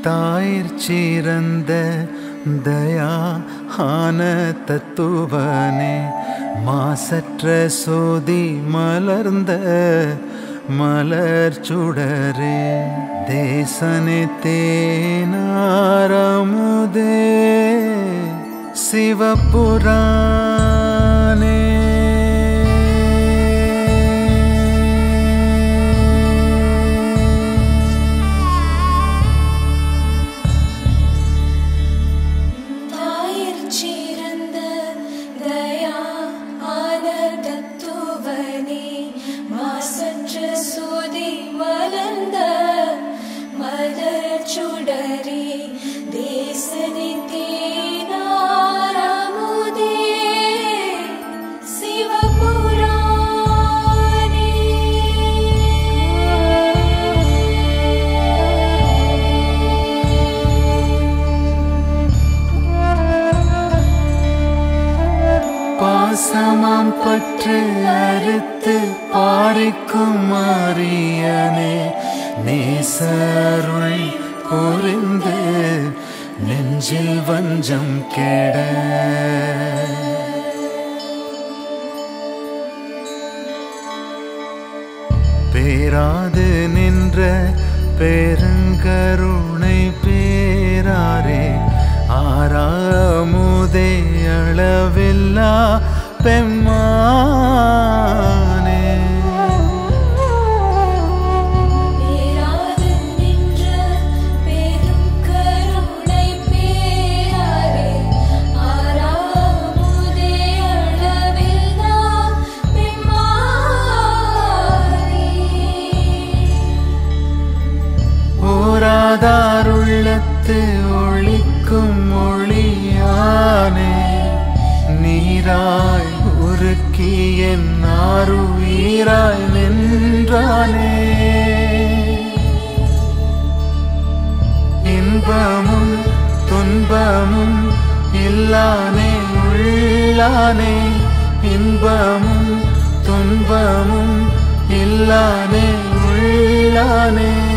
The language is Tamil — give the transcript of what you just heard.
தாயிற் சிறந்த தயா ஆன தத்துவனே மாசற்ற சோதி மலர்ந்த மலர் சுடரே தேசனே தேனாரமுதே சிவபுராணே தாயிற் சிறந்த தயா ஆன தத்துவனே மாசற்ற சோதி மலர்ந்த மலர் சுடரே தேசனி தேனாரமுதே பாசமாம் பற்று அறுத்து பாரிக்கும் மாறியனே நேசருள் புரிந்து நெஞ்சில் வஞ்சம் கெட பேராது நின்ற பெருங்கருணை பேராரே ஆறாமுதே அளவில்லா பெம்மானே பேராது நின்ற பெரும் கருணை பேராரே ஆறாமுதே அளவில்லா பெம்மானே ஓராதாருள்ளத்து ஒளிக்கும் ஒளியானே நீராய் உருக்கி என் ஆருயிராய் நின்றானே இன்பமும் துன்பமும் இல்லானே உள்ளானே இன்பமும் துன்பமும் இல்லானே உள்ளானே